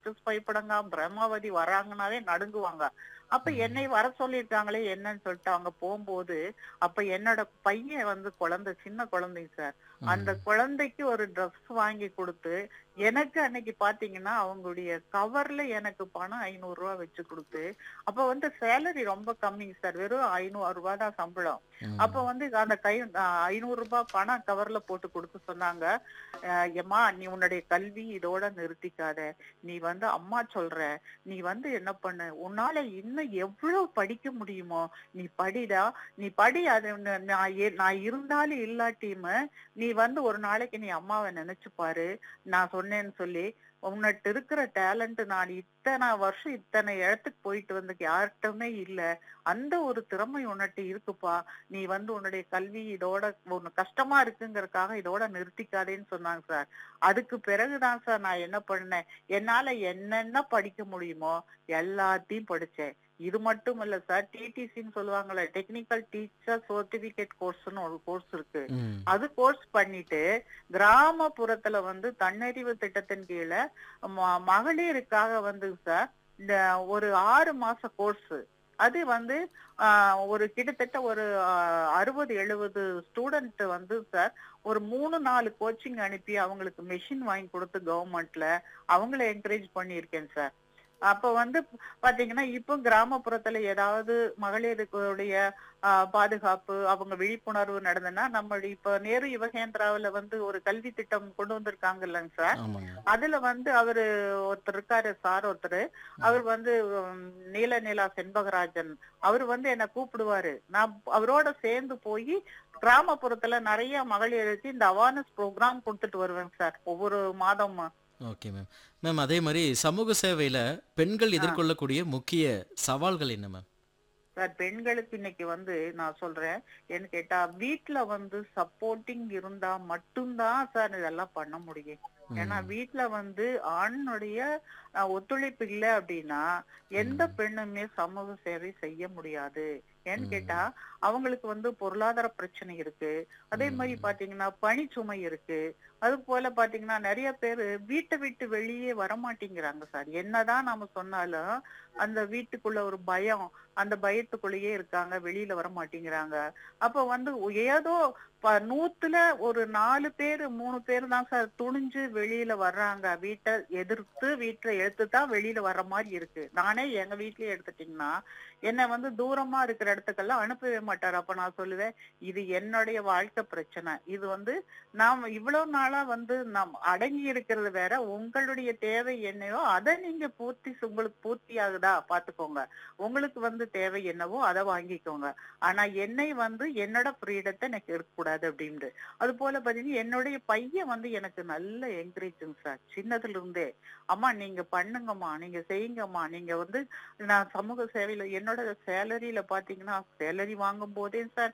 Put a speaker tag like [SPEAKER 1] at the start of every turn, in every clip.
[SPEAKER 1] பயப்படுங்க பிரம்மாவதி வராங்கனாவே நடுங்குவாங்க அப்ப என்னை வர சொல்லியிருக்காங்களே என்னன்னு சொல்லிட்டு அவங்க போகும்போது அப்ப என்னோட பையன் வந்து குழந்தை சின்ன குழந்தைங்க சார் அந்த குழந்தைக்கு ஒரு ட்ரெஸ் வாங்கி கொடுத்து எனக்கு அன்னைக்கு பாத்தீங்கன்னா அவங்களுடைய கவர்ல எனக்கு பணம் ஐநூறு ரூபாய் வச்சு கொடுத்து அப்ப வந்து சேலரி ரொம்ப கம்மிங்க சார் வெறும் ஐநூறு ரூபாய் தான் சம்பளம் அப்ப வந்து அந்த கை ஐநூறு ரூபாய் பணம் கவர்ல போட்டு கொடுத்து சொன்னாங்க அஹ் எம்மா நீ உன்னுடைய கல்வி இதோட நிறுத்திக்காத நீ வந்து அம்மா சொல்ற நீ வந்து என்ன பண்ணு உன்னால இன்னும் எவ்வளவு படிக்க முடியுமோ நீ படிடா நீ படி அது ந- நான் எ- நான் இருந்தாலும் இல்லாட்டியுமே நீ வந்து ஒரு நாளைக்கு நீ அம்மாவை நினைச்சு பாரு நான் சொன்னேன்னு சொல்லி உன்னிட்ட இருக்கிற டேலண்ட் நான் இத்தனை வருஷம் இத்தனை இடத்துக்கு போயிட்டு வந்து யார்கிட்டயுமே இல்ல அந்த ஒரு திறமை உன்னிட்ட இருக்குப்பா நீ வந்து உன்னுடைய கல்வி இதோட ஒண்ணு கஷ்டமா இருக்குங்கறதுக்காக இதோட நிறுத்திக்காதேன்னு சொன்னாங்க சார் அதுக்கு பிறகுதான் சார் நான் என்ன பண்ணேன் என்னால என்னென்ன படிக்க முடியுமோ எல்லாத்தையும் படிச்சேன் இது மட்டும் இல்ல சார் டிடிசின்னு சொல்லுவாங்கல்ல டெக்னிக்கல் டீச்சர் சர்டிபிகேட் கோர்ஸ்னு ஒரு கோர்ஸ் இருக்கு
[SPEAKER 2] ம்.
[SPEAKER 1] அது கோர்ஸ் பண்ணிட்டு கிராமப்புறத்துல வந்து தன்னறிவு திட்டத்தின் கீழே ம- மகளிருக்காக வந்து சார் இந்த ஒரு ஆறு மாச கோர்ஸ் அது வந்து ஆஹ், ஒரு கிட்டத்தட்ட ஒரு அறுபது எழுபது ஸ்டூடெண்ட் வந்து சார் ஒரு மூணு நாலு கோச்சிங் அனுப்பி அவங்களுக்கு மெஷின் வாங்கி கொடுத்து கவர்மெண்ட்ல அவங்கள என்கரேஜ் பண்ணியிருக்கேன் சார் அப்ப வந்து பாத்தீங்கன்னா இப்போ கிராமப்புறத்துல ஏதாவது மகளிருடைய ஆஹ், பாதுகாப்பு அவங்க விழிப்புணர்வு நடந்ததுன்னா நம்ம இப்ப நேரு யுவகேந்திராவுல வந்து ஒரு கல்வி திட்டம் கொண்டு வந்திருக்காங்க இல்லைங்க சார்
[SPEAKER 2] ஆமாங்க
[SPEAKER 1] அதுல வந்து அவரு ஒருத்தர் இருக்காரு சார் ஒருத்தர் அவர் வந்து உம், நீல நிலா செண்பகராஜன் அவர் வந்து என்ன கூப்பிடுவாரு நான் அவரோட சேர்ந்து போய் கிராமப்புறத்துல நிறைய மகளிருக்கு இந்த அவேர்னஸ் ப்ரோக்ராம் கொடுத்துட்டு வருவேன் சார் ஒவ்வொரு மாதமும்
[SPEAKER 2] ஓகே மேம் மேம் அதே மாதிரி சமூக சேவையில பெண்கள் எதிர்கொள்ளக்கூடிய முக்கிய சவால்கள் என்ன மேம்
[SPEAKER 1] சார் பெண்களுக்கு இன்னைக்கு வந்து நான் சொல்றேன் என்ன கேட்டா வீட்ல வந்து சப்போர்ட்டிங் இருந்தா மட்டும்தான் சார் இதெல்லாம் பண்ண முடியும் ஏன்னா வீட்ல வந்து ஆணுடைய அஹ், ஒத்துழைப்பு இல்லை அப்படின்னா எந்த பெண்ணுமே சமூக சேவை செய்ய முடியாது ஏன்னு கேட்டா அவங்களுக்கு வந்து பொருளாதார பிரச்சனை இருக்கு அதே மாதிரி பாத்தீங்கன்னா பணிச்சுமை இருக்கு அது போல பாத்தீங்கன்னா நிறைய பேரு வீட்டை விட்டு வெளியே வர மாட்டேங்கிறாங்க சார் என்னதான் நாம சொன்னாலும் அந்த வீட்டுக்குள்ள ஒரு பயம் அந்த பயத்துக்குள்ளேயே இருக்காங்க வெளியில வர மாட்டேங்கிறாங்க அப்ப வந்து ஏதோ ப- நூத்துல ஒரு நாலு பேர் மூணு பேர் தான் சார் துணிஞ்சு வெளியில வர்றாங்க வீட்டை எதிர்த்து வீட்டை எடுத்து தான் வெளியில வர்ற மாதிரி இருக்கு நானே எங்க வீட்லயே எடுத்துட்டீங்கன்னா என்னை வந்து தூரமா இருக்கிற இடத்துக்கெல்லாம் அனுப்பவே மாட்டார் அப்ப நான் சொல்லுவேன் இது என்னுடைய வாழ்க்கை பிரச்சனை இது வந்து நாம் இவ்வளவு நாளா வந்து நாம் அடங்கி இருக்கிறது வேற உங்களுடைய தேவை என்னையோ அதை நீங்க பூர்த்தி செ- உங்களுக்கு பூர்த்தி ஆகுதா பாத்துக்கோங்க உங்களுக்கு வந்து தேவை என்னவோ அதை வாங்கிக்கோங்க ஆனா என்னை வந்து என்னோட ஃப்ரீடத்தை எனக்கு இருக்கக்கூடாது அப்படின்ட்டு அது போல பாத்தீங்கன்னா என்னுடைய பையன் வந்து எனக்கு நல்ல என்கரேஜிங் சார் சின்னதுல இருந்தே அம்மா நீங்க பண்ணுங்கம்மா நீங்க செய்யுங்கம்மா நீங்க வந்து நான் சமூக சேவையில என்னோட சேலரியில பாத்தீங்கன்னா சேலரி வாங்கும் போதே சார்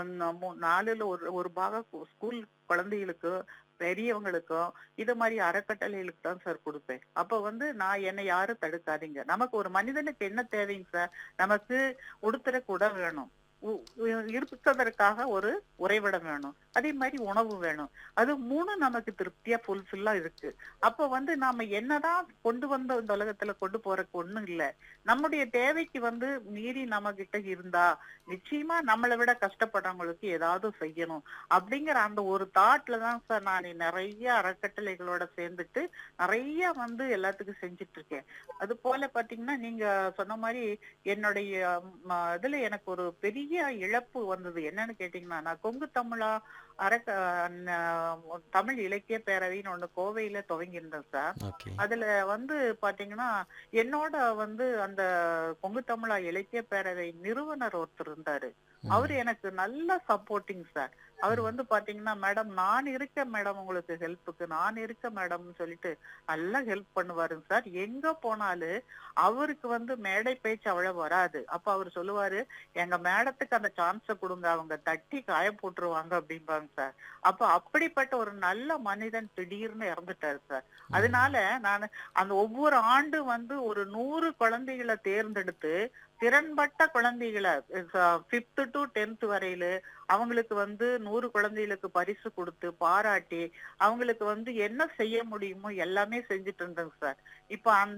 [SPEAKER 1] நாலுல ஒரு ஒரு பாகம் ஸ்கூல் குழந்தைகளுக்கு பெரியவங்களுக்கும் இது மாதிரி அறக்கட்டளைகளுக்கு தான் சார் கொடுப்பேன் அப்ப வந்து நான் என்னை யாரும் தடுக்காதீங்க நமக்கு ஒரு மனிதனுக்கு என்ன தேவைங்க சார் நமக்கு உடுத்துற கூட வேணும் உ- உ- இருப்பதற்காக ஒரு உறைவிடம் வேணும் அதே மாதிரி உணவு வேணும் அது மூணு நமக்கு திருப்தியா ஃபுல்ஃபில்லா இருக்கு அப்ப வந்து நாம என்னதான் கொண்டு வந்த இந்த உலகத்துல கொண்டு போறதுக்கு ஒண்ணும் இல்ல நம்முடைய தேவைக்கு வந்து மீறி நம்ம கிட்ட இருந்தா நிச்சயமா நம்மளை விட கஷ்டப்படுறவங்களுக்கு ஏதாவது செய்யணும் அப்படிங்கிற அந்த ஒரு தாட்ல தான் சார் நான் நிறைய அறக்கட்டளைகளோட சேர்ந்துட்டு நிறைய வந்து எல்லாத்துக்கும் செஞ்சுட்டு இருக்கேன் அது போல பாத்தீங்கன்னா நீங்க சொன்ன மாதிரி என்னுடைய ம, இதுல எனக்கு ஒரு பெரிய இழப்பு வந்தது என்னன்னு கேட்டீங்கன்னா நான் கொங்கு தமிழா அரக்க ந- தமிழ் இலக்கிய பேரவைன்னு ஒண்ணு கோவையில துவங்கியிருந்தேன் சார்
[SPEAKER 2] ஓகே
[SPEAKER 1] அதுல வந்து பாத்தீங்கன்னா என்னோட வந்து அந்த கொங்கு தமிழா இலக்கிய பேரவை நிறுவனர் ஒருத்தர் இருந்தாரு அவரு எனக்கு நல்ல சப்போர்ட்டிங் சார் அவர் வந்து பாத்தீங்கன்னா மேடம் நான் இருக்க மேடம் உங்களுக்கு ஹெல்ப்புக்கு நான் இருக்க மேடம்னு சொல்லிட்டு நல்லா ஹெல்ப் பண்ணுவாருங்க சார் எங்க போனாலும் அவருக்கு வந்து மேடை பேச்சு அவ்வளவு வராது அப்ப அவர் சொல்லுவாரு எங்க மேடத்துக்கு அந்த சான்ஸ கொடுங்க அவங்க தட்டி காய போட்டுருவாங்க அப்படிம்பாங்க இருந்தேன் சார் அப்ப அப்படிப்பட்ட ஒரு நல்ல மனிதன் திடீர்னு இறந்துட்டாரு சார் அதனால நான் அந்த ஒவ்வொரு ஆண்டு வந்து ஒரு நூறு குழந்தைகளை தேர்ந்தெடுத்து திறன்பட்ட குழந்தைகளை பிப்த் டு டென்த் வரையில அவங்களுக்கு வந்து நூறு குழந்தைகளுக்கு பரிசு கொடுத்து பாராட்டி அவங்களுக்கு வந்து என்ன செய்ய முடியுமோ எல்லாமே செஞ்சுட்டு இருந்தேங்க சார் இப்ப அந்த